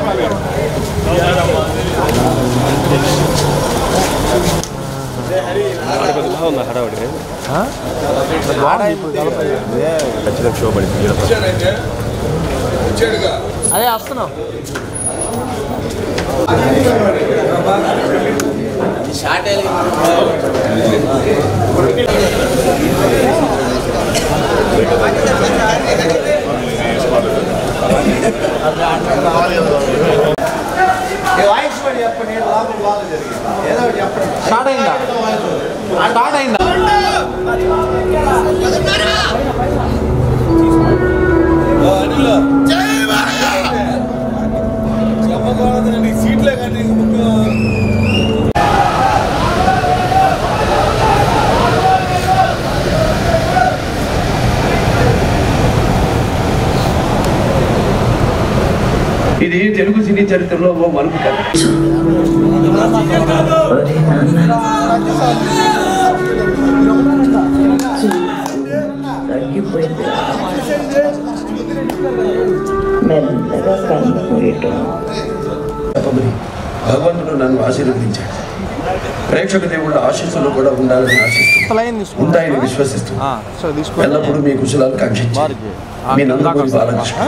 ఉందా హడావుడి ఖచ్చితంగా షో పడింది అదే వస్తున్నాం స్టార్ట్ అయిందా స్టార్ట్ అయిందా సీట్లే కానీ ఇది తెలుగు సినీ చరిత్రలో ఓ మలుపు కథ తగ్గిపోయింది మెల్లగా కన్ను మూయటం చెప్పమని భగవంతుడు నన్ను ఆశీర్వదించాడు ప్రేక్షక దేవుడు ఆశీస్సులు కూడా ఉండాలని ఆశిస్తూ లైన్ తీసుకో ఉంటాయని విశ్వసిస్తూ సో తీసుకో ఎల్లప్పుడూ మీ కుశలాలు కాంక్షించి మీ నందమూరి బాలకృష్ణ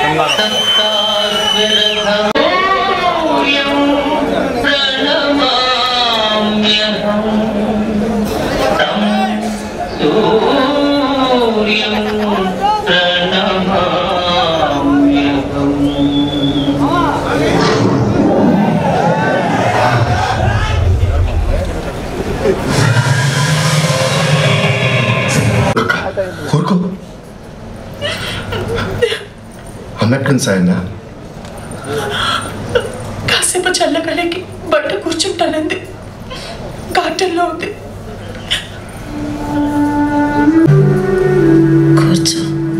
ఊరుకో అన్నట్టు సాయన్నా కాసేపు చల్లగాలికి బట్ట కూర్చుంటానంది గార్డెన్లో ఉంది కూర్చో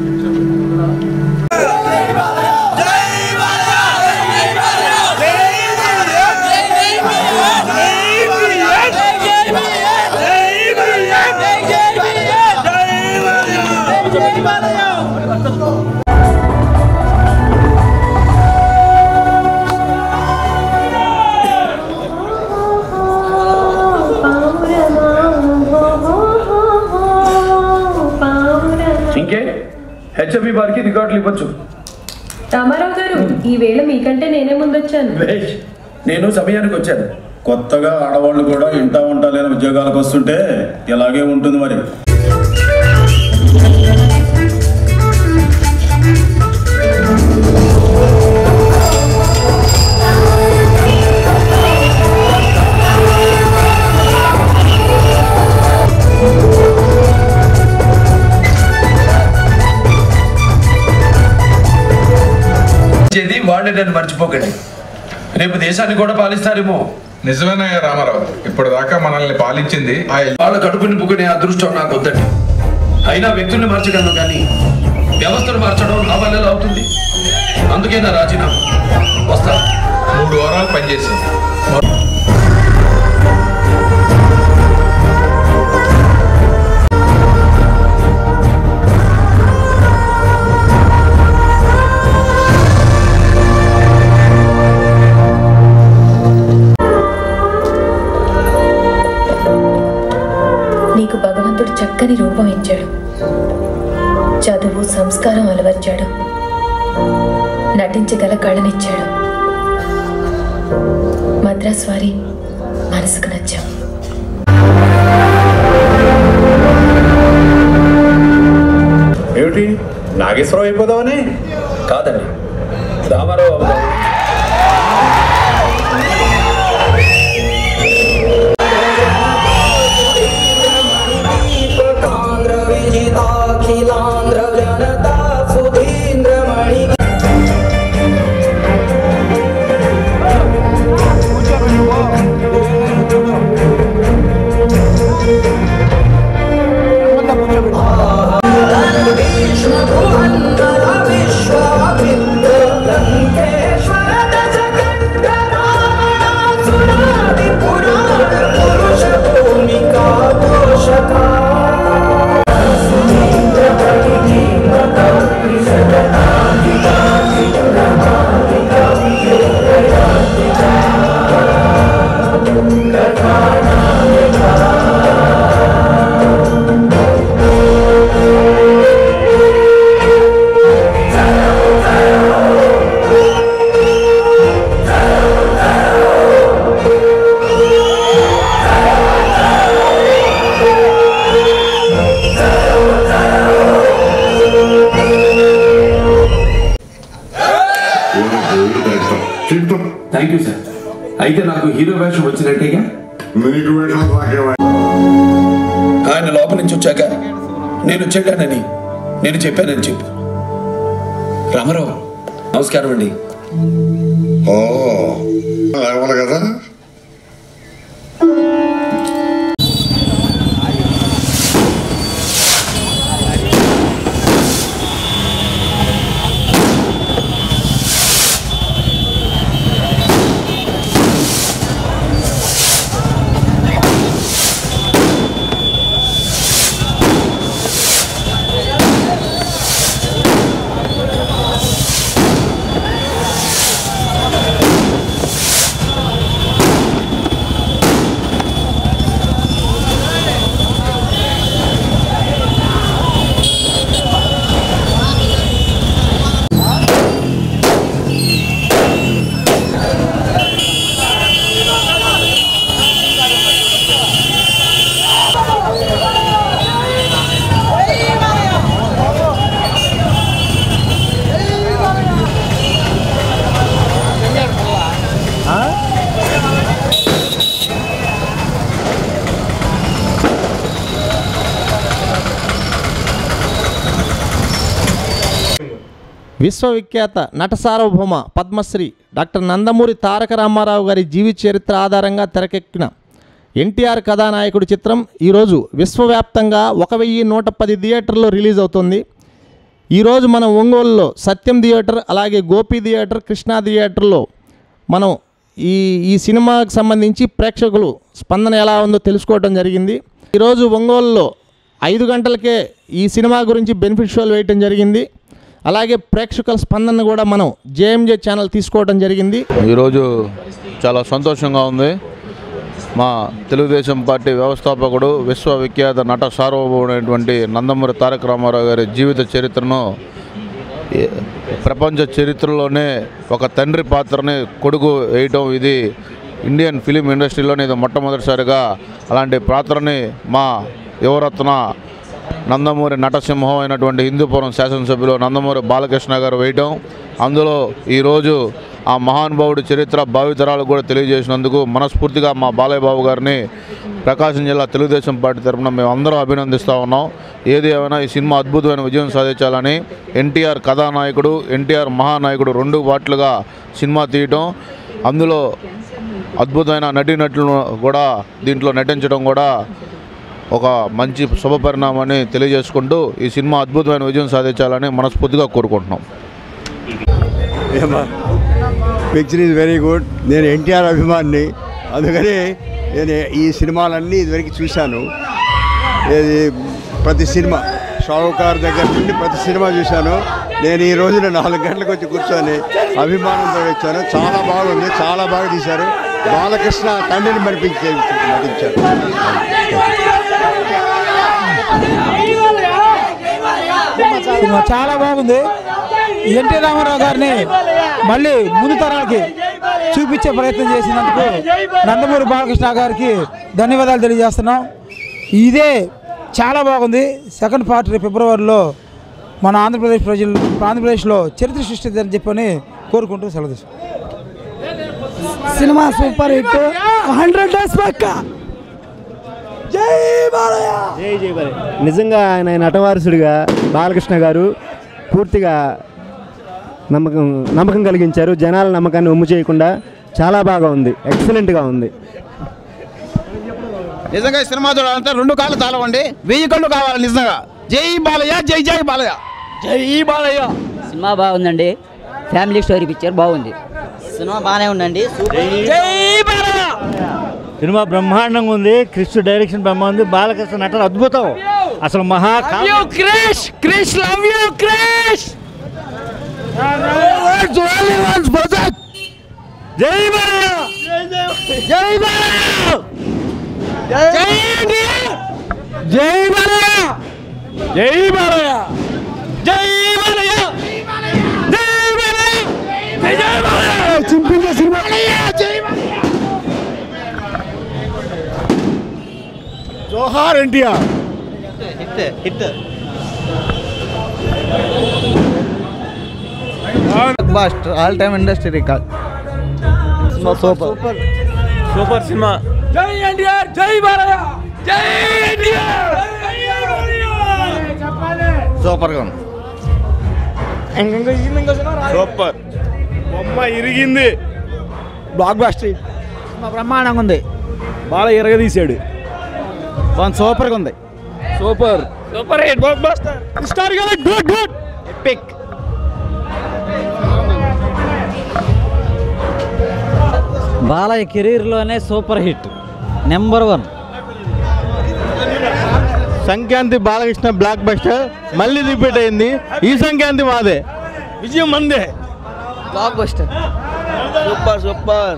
ఇంకే హెచ్ఎఫ్ఈ వారికి రికార్డులు ఇవ్వచ్చు రామారావు గారు ఈ వేళ మీకంటే నేనే ముందొచ్చాను భేష్ నేను సమయానికి వచ్చాను కొత్తగా ఆడవాళ్ళు కూడా ఇంటా ఉంటా లేని ఉద్యోగాలకు వస్తుంటే ఇలాగే ఉంటుంది మరి చేది వాళ్ళని మర్చిపోకండి రేపు దేశాన్ని కూడా పాలిస్తారేమో నిజమేనయ్య రామారావు ఇప్పటిదాకా మనల్ని పాలించింది ఆ వాళ్ళ కడుపు నింపుకునే అదృష్టం నాకు వద్దండి అయినా వ్యక్తుల్ని మార్చగలను కానీ వ్యవస్థను మార్చడం నా వల్ల ఎలా అవుతుంది అందుకే నా రాజీనామా వస్తా మూడు వారాలు పనిచేసాం నీకు భగవంతుడు చక్కని రూపం ఇచ్చాడు చదువు సంస్కారం అలవర్చాడు నటించగల కళనిచ్చాడు మద్రాస్ వారి మనసుకు నచ్చాం ఏమిటి నాగేశ్వరం అయిపోదామని కాదండి రామారావు అవుతాం. విజితాఖిలాంధ్ర జనతా సుధీంద్రమణి విష్ణు విశ్వ థ్యాంక్ యూ సార్ అయితే నాకు హీరో వేషం వచ్చినట్టేగా ఆయన లోపల నుంచి వచ్చాక నేను చెడ్డానని నేను చెప్పానని చెప్పు రామారావు నమస్కారం అండి ఓ అవును కదా విశ్వవిఖ్యాత నట సార్వభౌమ పద్మశ్రీ డాక్టర్ నందమూరి తారక రామారావు గారి జీవిత చరిత్ర ఆధారంగా తెరకెక్కిన ఎన్టీఆర్ కథానాయకుడి చిత్రం ఈరోజు విశ్వవ్యాప్తంగా ఒక వెయ్యి నూట పది థియేటర్లో రిలీజ్ అవుతుంది ఈరోజు మనం ఒంగోలులో సత్యం థియేటర్ అలాగే గోపి థియేటర్ కృష్ణా థియేటర్లో మనం ఈ ఈ సినిమాకు సంబంధించి ప్రేక్షకులు స్పందన ఎలా ఉందో తెలుసుకోవడం జరిగింది ఈరోజు ఒంగోలులో ఐదు గంటలకే ఈ సినిమా గురించి బెనిఫిట్ షోలు వేయటం జరిగింది అలాగే ప్రేక్షకుల స్పందన కూడా మనం జేఎంజే ఛానల్ తీసుకోవడం జరిగింది ఈరోజు చాలా సంతోషంగా ఉంది మా తెలుగుదేశం పార్టీ వ్యవస్థాపకుడు విశ్వవిఖ్యాత నట సార్వభౌమైనటువంటి నందమూరి తారక రామారావు గారి జీవిత చరిత్రను ఏ- ప్రపంచ చరిత్రలోనే ఒక తండ్రి పాత్రని కొడుకు వేయటం ఇది ఇండియన్ ఫిలిం ఇండస్ట్రీలోనే ఇది మొట్టమొదటిసారిగా అలాంటి పాత్రని మా యువరత్న నందమూరి నటసింహం అయినటువంటి హిందూపురం శాసనసభ్యులు నందమూరి బాలకృష్ణ గారు వేయటం అందులో ఈరోజు ఆ మహానుభావుడి చరిత్ర భావితరాలకు కూడా తెలియజేసినందుకు మనస్ఫూర్తిగా మా బాలయ్య బాబు గారిని ప్రకాశం జిల్లా తెలుగుదేశం పార్టీ తరఫున మేము అందరం అభినందిస్తూ ఉన్నాం ఏది ఏమైనా ఈ సినిమా అద్భుతమైన విజయం సాధించాలని ఎన్టీఆర్ కథానాయకుడు ఎన్టీఆర్ మహానాయకుడు రెండు పాటలుగా సినిమా తీయటం అందులో అద్భుతమైన నటీనటులను కూడా దీంట్లో నటించడం కూడా ఒక మంచి శుభపరిణామాన్ని తెలియజేసుకుంటూ ఈ సినిమా అద్భుతమైన విజయం సాధించాలని మనస్ఫూర్తిగా కోరుకుంటున్నాం పిక్చర్ ఈజ్ వెరీ గుడ్ నేను ఎన్టీఆర్ అభిమాని అందుకని నేను ఈ సినిమాలన్నీ ఇదివరకు చూశాను ఇది ప్రతి సినిమా షావుకార్ దగ్గర నుండి ప్రతి సినిమా చూశాను నేను ఈ రోజున నాలుగు గంటలకు వచ్చి కూర్చొని అభిమానంతో వచ్చాను చాలా బాగుంది చాలా బాగా తీశారు బాలకృష్ణ తండ్రిని మరిపించి నటించారు సినిమా చాలా బాగుంది ఎన్టీ రామారావు గారిని మళ్ళీ ముందు తరాలకి చూపించే ప్రయత్నం చేసినందుకు నందమూరి బాలకృష్ణ గారికి ధన్యవాదాలు తెలియజేస్తున్నాం ఇదే చాలా బాగుంది సెకండ్ పార్ట్ రేపు ఫిబ్రవరిలో మన ఆంధ్రప్రదేశ్ ప్రజలు ఆంధ్రప్రదేశ్లో చరిత్ర సృష్టిద్దని చెప్పని కోరుకుంటూ సెలవు తీసుకుంటాం. సినిమా సూపర్ హిట్ హండ్రెడ్ డేస్ పక్క జై బాలయ్య జై జై బాలయ్య నిజంగా ఆయన నటవారసుడిగా బాలకృష్ణ గారు పూర్తిగా నమ్మకం నమ్మకం కలిగించారు జనాల నమ్మకాన్ని ఒమ్ము చేయకుండా చాలా బాగా ఉంది ఎక్సలెంట్గా ఉంది నిజంగా ఈ సినిమా చూడాలంటే రెండు కాళ్ళు చాలవండి వెయ్యి కళ్ళు కావాలి నిజంగా జై బాలయ్య జై జై బాలయ్య జై బాలయ్య సినిమా బాగుందండి ఫ్యామిలీ స్టోరీ పిక్చర్ బాగుంది సినిమా బాగానే ఉందండి సినిమా బ్రహ్మాండంగా ఉంది క్రిష్ డైరెక్షన్ బ్రహ్మ ఉంది బాలకృష్ణ నటన అద్భుతం అసలు మహా క్రిష్ క్రిష్ లవ్ యూ క్రిష్ జై బాలయ్య జై బాలయ్య జై ఇండియా జై బాలయ్య జై బాలయ్య జై బాలయ్య జై బాలయ్య జై జై బాలయ్య చింపిన సినిమా జై బాలయ్య జోహార్ NTR hit best all time industry record super super సినిమా జై ఎన్టీఆర్ జై బాలయ్య జై ఎన్టీఆర్ సూపర్గా ఉంది సూపర్ బొమ్మ ఇరిగింది బ్లాక్ బాస్టర్ బ్రహ్మాండంగా ఉంది బాగా ఇరగదీశాడు బాగా సూపర్గా ఉంది super super hit blockbuster historical good good epic Balayya కెరీర్లోనే super hit number one Sankranti Balakrishna blockbuster మళ్ళీ రిపీట్ అయింది ఈ సంక్రాంతి మాదే విజయం మందే బ్లాక్ బస్టర్ సూపర్ సూపర్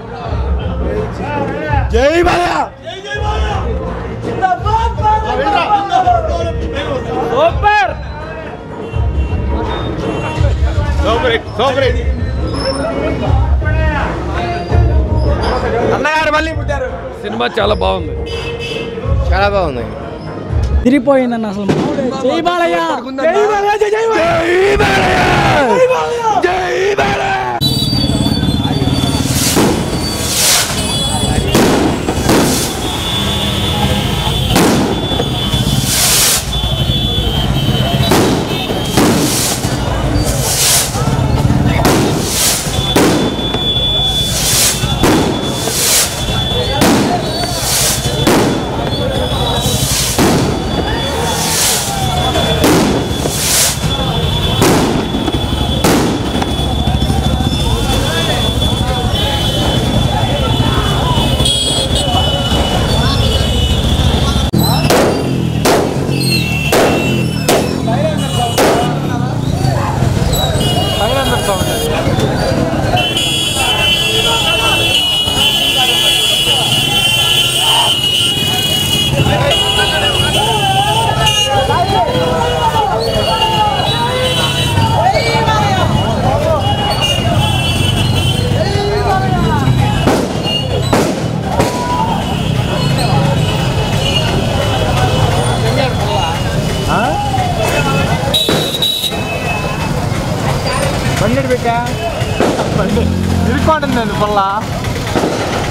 జై Balayya super super hit super hit అన్నగారు మళ్ళీ పుట్టారు సినిమా చాలా బాగుంది చాలా బాగుంది తిరిగిపోయిందన్న అసలు జై బాలయ్య జై బాలయ్య జై జై బాలయ్య జై బాలయ్య బండి పెట్టా బండి ఇరుక్కోండి నేను పొల్ల